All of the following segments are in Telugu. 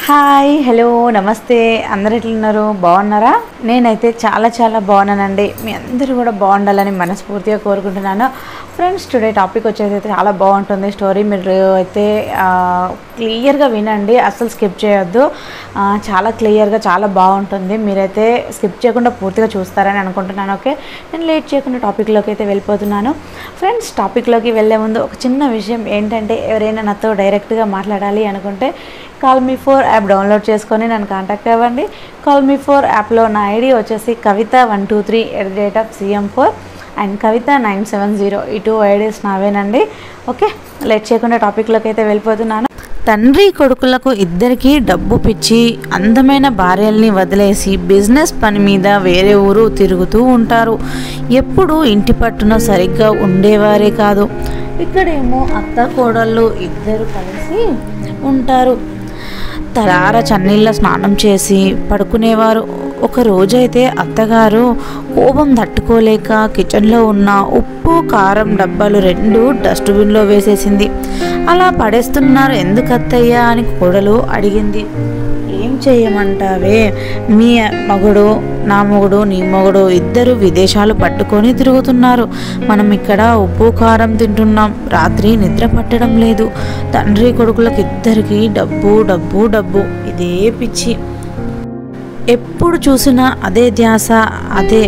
హాయ్ హలో నమస్తే అందరు ఎట్లున్నారు బాగున్నారా నేనైతే చాలా చాలా బాగున్నానండి మీ అందరూ కూడా బాగుండాలని మనస్ఫూర్తిగా కోరుకుంటున్నాను ఫ్రెండ్స్ టుడే టాపిక్ వచ్చేసి అయితే చాలా బాగుంటుంది స్టోరీ మీరు అయితే క్లియర్గా వినండి అస్సలు స్కిప్ చేయొద్దు ఆ, చాలా క్లియర్గా చాలా బాగుంటుంది మీరైతే స్కిప్ చేయకుండా పూర్తిగా చూస్తారని అనుకుంటున్నాను ఓకే నేను లేట్ చేయకుండా టాపిక్లోకి అయితే వెళ్ళిపోతున్నాను ఫ్రెండ్స్ టాపిక్లోకి వెళ్ళే ముందు ఒక చిన్న విషయం ఏంటంటే ఎవరైనా నాతో డైరెక్ట్గా మాట్లాడాలి అనుకుంటే call me four app download చేసుకొని నన్ను కాంటాక్ట్ అవ్వండి కాల్ మీ ఫోర్ యాప్లో నా ఐడి వచ్చేసి Kavitha one two three at the rate of CM four and Kavitha nine seven zero ఈ టూ ఐడీస్ నావేనండి ఓకే లేట్ చేయకుండా టాపిక్లోకి అయితే వెళ్ళిపోతున్నాను తండ్రి కొడుకులకు ఇద్దరికీ డబ్బు పిచ్చి అందమైన భార్యల్ని వదిలేసి బిజినెస్ పని మీద వేరే ఊరు తిరుగుతూ ఉంటారు ఎప్పుడు ఇంటి పట్టున సరిగ్గా ఉండేవారే కాదు ఇక్కడేమో అత్త కోడళ్ళు ఇద్దరు కలిసి ఉంటారు తలార చన్నీళ్ళ స్నానం చేసి పడుకునేవారు ఒక రోజైతే అత్తగారు కోపం తట్టుకోలేక కిచెన్లో ఉన్న ఉప్పు కారం డబ్బాలు రెండు డస్ట్బిన్లో వేసేసింది అలా పడేస్తున్నారు ఎందుకు అత్తయ్యా అని కోడలు అడిగింది ఏం చేయమంటావే మీ మగుడు నా మొగుడు నీ మొగుడు ఇద్దరు విదేశాలు పట్టుకొని తిరుగుతున్నారు మనం ఇక్కడ ఉప్పు కారం తింటున్నాం రాత్రి నిద్ర పట్టడం లేదు తండ్రి కొడుకులకు ఇద్దరికి డబ్బు డబ్బు డబ్బు ఇదే పిచ్చి ఎప్పుడు చూసినా అదే ధ్యాస అదే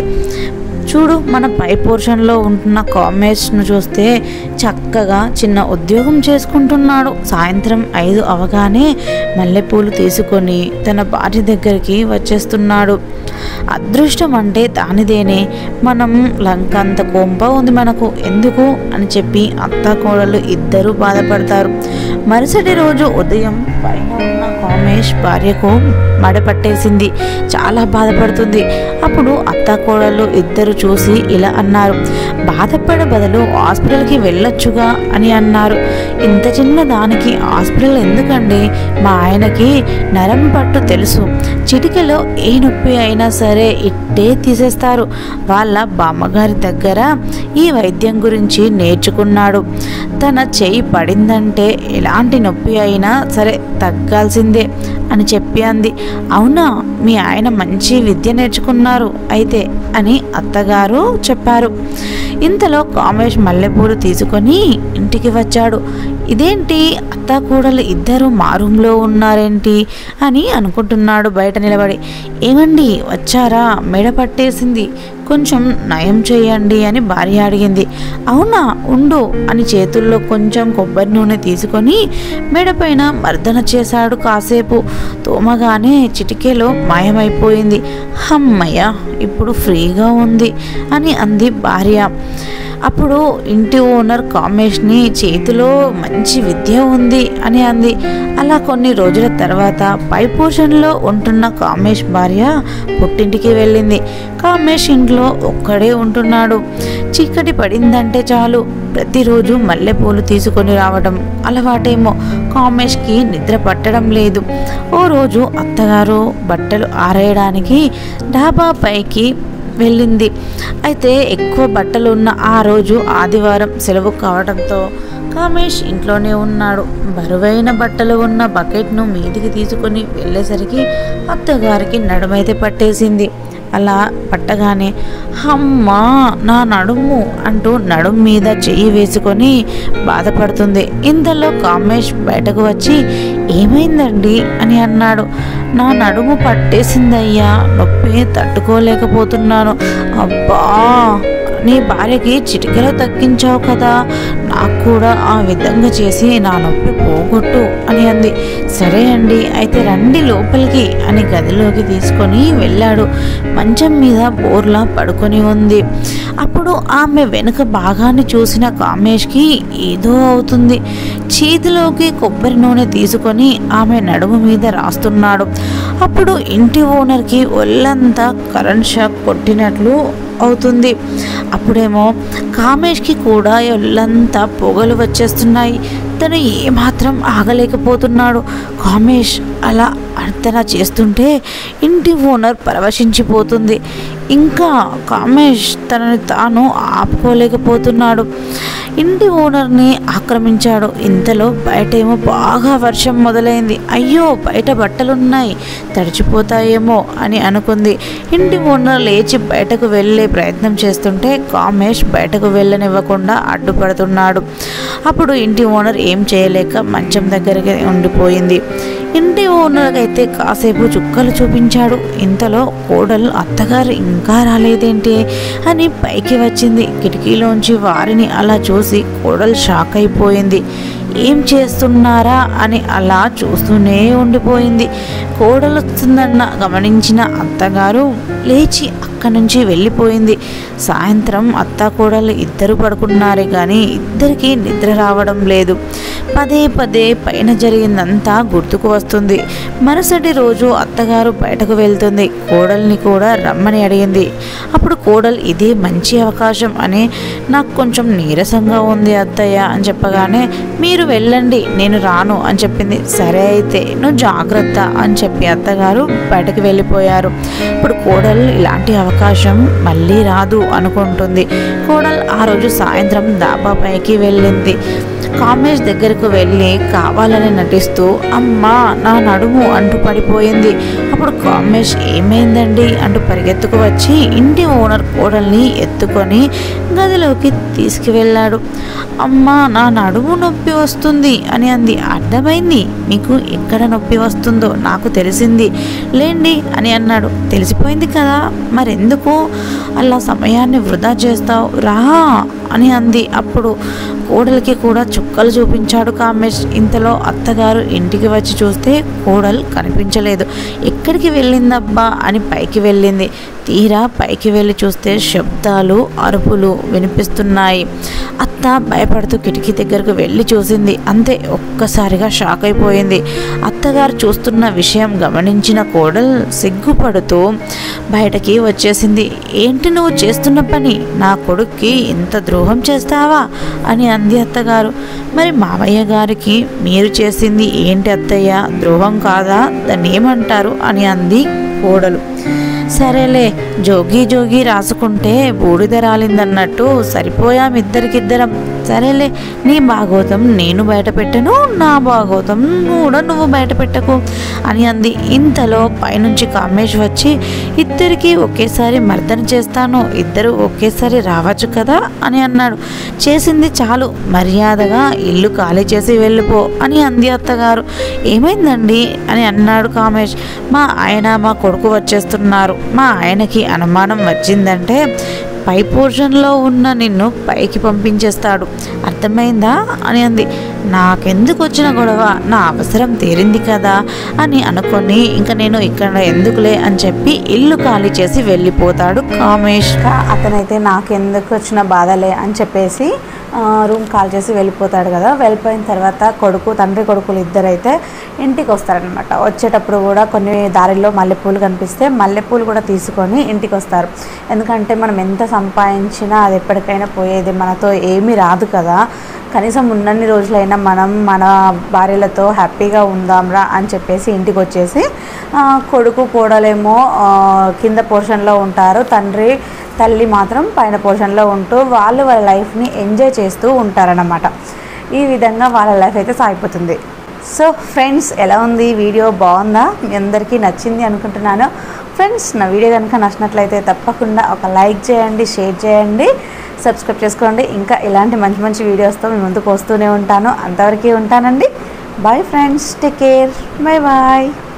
చూడు మన పై పోర్షన్లో ఉంటున్న కామేజ్ను చూస్తే చక్కగా చిన్న ఉద్యోగం చేసుకుంటున్నాడు సాయంత్రం ఐదు అవగానే మల్లెపూలు తీసుకొని తన భార్య దగ్గరికి వచ్చేస్తున్నాడు అదృష్టం అంటే దానిదేనే మనం లంకంత కొంప ఉంది మనకు ఎందుకు అని చెప్పి అత్త కోడలు ఇద్దరూ బాధపడతారు మరుసటి రోజు ఉదయం పైన ఉన్న కామేష్ భార్యకు మడపట్టేసింది చాలా బాధపడుతుంది అప్పుడు అత్త కోడళ్ళు ఇద్దరు చూసి ఇలా అన్నారు బాధపడే బదులు హాస్పిటల్కి వెళ్ళొచ్చుగా అని అన్నారు ఇంత చిన్న దానికి హాస్పిటల్ ఎందుకండి మా ఆయనకి నరం పట్టు తెలుసు చిటికెలో ఏ నొప్పి అయినా సరే ఇట్టే తీసేస్తారు వాళ్ళ బామ్మగారి దగ్గర ఈ వైద్యం గురించి నేర్చుకున్నాడు తన చేయి పడిందంటే ఎలాంటి నొప్పి అయినా సరే తగ్గాల్సిందే అని చెప్పి అంది అవునా మీ ఆయన మంచి విద్య నేర్చుకున్నారు అయితే అని అత్తగారు చెప్పారు ఇంతలో కామేష్ మల్లెపూలు తీసుకొని ఇంటికి వచ్చాడు ఇదేంటి అత్త కూడలు ఇద్దరు మా రూమ్లో ఉన్నారేంటి అని అనుకుంటున్నాడు బయట నిలబడి ఏమండి వచ్చారా మెడ పట్టేసింది కొంచెం నయం చేయండి అని భార్య అడిగింది అవునా ఉండు అని చేతుల్లో కొంచెం కొబ్బరి నూనె తీసుకొని మెడపైన మర్దన చేశాడు కాసేపు తోమగానే చిటికెలో మాయమైపోయింది హమ్మయ్య ఇప్పుడు ఫ్రీగా ఉంది అని అంది భార్య అప్పుడు ఇంటి ఓనర్ కామేష్ని చేతిలో మంచి విద్య ఉంది అని అంది అలా కొన్ని రోజుల తర్వాత పై పోర్షన్లో ఉంటున్న కామేష్ భార్య పుట్టింటికి వెళ్ళింది కామేష్ ఇంట్లో ఒక్కడే ఉంటున్నాడు చీకటి పడిందంటే చాలు ప్రతిరోజు మల్లెపూలు తీసుకొని రావడం అలవాటేమో కామేష్కి నిద్ర పట్టడం లేదు ఓ రోజు అత్తగారు బట్టలు ఆరేయడానికి డాబా పైకి వెళ్ళింది అయితే ఎక్కువ బట్టలు ఉన్న ఆ రోజు ఆదివారం సెలవు కావడంతో కామేష్ ఇంట్లోనే ఉన్నాడు బరువైన బట్టలు ఉన్న బకెట్ను మీదికి తీసుకొని వెళ్ళేసరికి అత్తగారికి నడుమైతే పట్టేసింది అలా పట్టగానే అమ్మా నా నడుము అంటూ నడుం మీద చెయ్యి వేసుకొని బాధపడుతుంది ఇంతలో కామేష్ బయటకు వచ్చి ఏమైందండి అని అన్నాడు నా నడుము పట్టేసిందయ్యా నొప్పి తట్టుకోలేకపోతున్నాను అబ్బా నీ భార్యకి చిటికెలో తగ్గించావు కదా నాకు కూడా ఆ విధంగా చేసి నా నొప్పి పోగొట్టు అని అంది సరే అండి అయితే రండి లోపలికి అని గదిలోకి తీసుకొని వెళ్ళాడు మంచం మీద బోర్లా పడుకొని ఉంది అప్పుడు ఆమె వెనుక భాగాన్ని చూసిన కామేష్కి ఏదో అవుతుంది చేతిలోకి కొబ్బరి నూనె తీసుకొని ఆమె నడుము మీద రాస్తున్నాడు అప్పుడు ఇంటి ఓనర్కి ఒళ్ళంతా కరెంట్ షాక్ కొట్టినట్లు అవుతుంది అప్పుడేమో కామేష్కి కూడా ఒళ్ళంతా పొగలు వచ్చేస్తున్నాయి తను ఏమాత్రం ఆగలేకపోతున్నాడు కామేష్ అలా అర్థన చేస్తుంటే ఇంటి ఓనర్ పరవశించిపోతుంది ఇంకా కామేష్ తనని తాను ఆపుకోలేకపోతున్నాడు ఇంటి ఓనర్ని ఆక్రమించాడు ఇంతలో బయటేమో బాగా వర్షం మొదలైంది అయ్యో బయట బట్టలున్నాయి తడిచిపోతాయేమో అని అనుకుంది ఇంటి ఓనర్ లేచి బయటకు వెళ్ళే ప్రయత్నం చేస్తుంటే కామేష్ బయటకు వెళ్ళనివ్వకుండా అడ్డుపడుతున్నాడు అప్పుడు ఇంటి ఓనర్ ఏం చేయలేక మంచం దగ్గరికి ఉండిపోయింది ఇంటి ఓనర్ అయితే కాసేపు చుక్కలు చూపించాడు ఇంతలో కోడలు అత్తగారు ఇంకా రాలేదేంటి అని పైకి వచ్చింది కిటికీలోంచి వారిని అలా చూసి కోడలు షాక్ అయిపోయింది ఏం చేస్తున్నారా అని అలా చూస్తూనే ఉండిపోయింది కోడలు వస్తుందన్న గమనించిన అత్తగారు లేచి అక్కడి నుంచి వెళ్ళిపోయింది సాయంత్రం అత్త కోడలు ఇద్దరు పడుకున్నారే కానీ ఇద్దరికి నిద్ర రావడం లేదు పదే పదే పైన జరిగిందంతా గుర్తుకు వస్తుంది మరుసటి రోజు అత్తగారు బయటకు వెళ్తుంది కోడల్ని కూడా రమ్మని అడిగింది అప్పుడు కోడలు ఇదే మంచి అవకాశం అని నాకు కొంచెం నీరసంగా ఉంది అత్తయ్య అని చెప్పగానే మీరు వెళ్ళండి నేను రాను అని చెప్పింది సరే అయితే నువ్వు జాగ్రత్త అని చెప్పి అత్తగారు బయటకు వెళ్ళిపోయారు ఇప్పుడు కోడలు ఇలాంటి అవకాశం మళ్ళీ రాదు అనుకుంటుంది కోడలు ఆ రోజు సాయంత్రం డాబా పైకి వెళ్ళింది కామేష్ దగ్గరకు వెళ్ళి కావాలని నటిస్తూ అమ్మా నా నడుము అంటూ పడిపోయింది అప్పుడు కామేష్ ఏమైందండి అంటూ పరిగెత్తుకు వచ్చి ఇంటి ఓనర్ కోడల్ని ఎత్తుకొని గదిలోకి తీసుకువెళ్ళాడు అమ్మా నా నడుము నొప్పి వస్తుంది అని అంది అర్థమైంది మీకు ఎక్కడ నొప్పి వస్తుందో నాకు తెలిసింది లేండి అని అన్నాడు తెలిసిపోయింది కదా మరెందుకు అలా సమయాన్ని వృధా చేస్తావు రా అని అంది అప్పుడు కోడలికి కూడా చుక్కలు చూపించాడు కామేష్ ఇంతలో అత్తగారు ఇంటికి వచ్చి చూస్తే కోడలు కనిపించలేదు ఎక్కడికి వెళ్ళిందబ్బా అని పైకి వెళ్ళింది తీరా పైకి వెళ్ళి చూస్తే శబ్దాలు అరుపులు వినిపిస్తున్నాయి అత్త భయపడుతూ కిటికీ దగ్గరకు వెళ్ళి చూసింది అంతే ఒక్కసారిగా షాక్ అయిపోయింది అత్తగారు చూస్తున్న విషయం గమనించిన కోడలు సిగ్గుపడుతూ బయటకి వచ్చేసింది ఏంటి నువ్వు చేస్తున్న పని నా కొడుక్కి ఇంత ద్రోహం చేస్తావా అని అంది అత్తగారు మరి మామయ్య గారికి మీరు చేసింది ఏంటి అత్తయ్య ద్రోహం కాదా దాన్ని ఏమంటారు అని అంది కోడలు సరేలే జోగి జోగి రాసుకుంటే బూడిద రాలిందన్నట్టు సరిపోయాం ఇద్దరికిద్దరం సరేలే నీ భాగవతం నేను బయట పెట్టను నా భాగవతం కూడా నువ్వు బయట పెట్టకు అని అంది ఇంతలో పైనుంచి కామేష్ వచ్చి ఇద్దరికి ఒకేసారి మర్దన చేస్తాను ఇద్దరు ఒకేసారి రావచ్చు కదా అని అన్నాడు చేసింది చాలు మర్యాదగా ఇల్లు ఖాళీ చేసి వెళ్ళిపో అని అంది అత్తగారు ఏమైందండి అని అన్నాడు కామేష్ మా ఆయన మా కొడుకు వచ్చేస్తున్నారు మా ఆయనకి అనుమానం వచ్చిందంటే పై పోర్షన్లో ఉన్న నిన్ను పైకి పంపించేస్తాడు అర్థమైందా అని అంది నాకెందుకు వచ్చిన గొడవ నా అవసరం తీరింది కదా అని అనుకొని ఇంకా నేను ఇక్కడ ఎందుకులే అని చెప్పి ఇల్లు ఖాళీ చేసి వెళ్ళిపోతాడు కామేష్ అతనైతే నాకెందుకు వచ్చిన బాధలే అని చెప్పేసి ఆ, రూమ్ కాల్ చేసి వెళ్ళిపోతాడు కదా వెళ్ళిపోయిన తర్వాత కొడుకు తండ్రి కొడుకులు ఇద్దరైతే ఇంటికి వస్తారనమాట వచ్చేటప్పుడు కూడా కొన్ని దారిలో మల్లెపూలు కనిపిస్తే మల్లెపూలు కూడా తీసుకొని ఇంటికి వస్తారు ఎందుకంటే మనం ఎంత సంపాదించినా అది ఎప్పటికైనా పోయేది మనతో ఏమీ రాదు కదా కనీసం ఉన్నన్ని రోజులైనా మనం మన భార్యలతో హ్యాపీగా ఉందాంరా అని చెప్పేసి ఇంటికి వచ్చేసి ఆ, కొడుకు కోడలేమో ఆ, కింద పోర్షన్లో ఉంటారు తండ్రి తల్లి మాత్రం పైన పోర్షన్లో ఉంటూ వాళ్ళు వాళ్ళ లైఫ్ని ఎంజాయ్ చేస్తూ ఉంటారన్నమాట ఈ విధంగా వాళ్ళ లైఫ్ అయితే సాగిపోతుంది సో ఫ్రెండ్స్ ఎలా ఉంది వీడియో బాగుందా మీ అందరికీ నచ్చింది అనుకుంటున్నాను ఫ్రెండ్స్ నా వీడియో కనుక నచ్చినట్లయితే తప్పకుండా ఒక లైక్ చేయండి షేర్ చేయండి సబ్స్క్రైబ్ చేసుకోండి ఇంకా ఇలాంటి మంచి మంచి వీడియోస్తో మీ ముందుకు వస్తూనే ఉంటాను అంతవరకు ఉంటానండి bye friends take care bye bye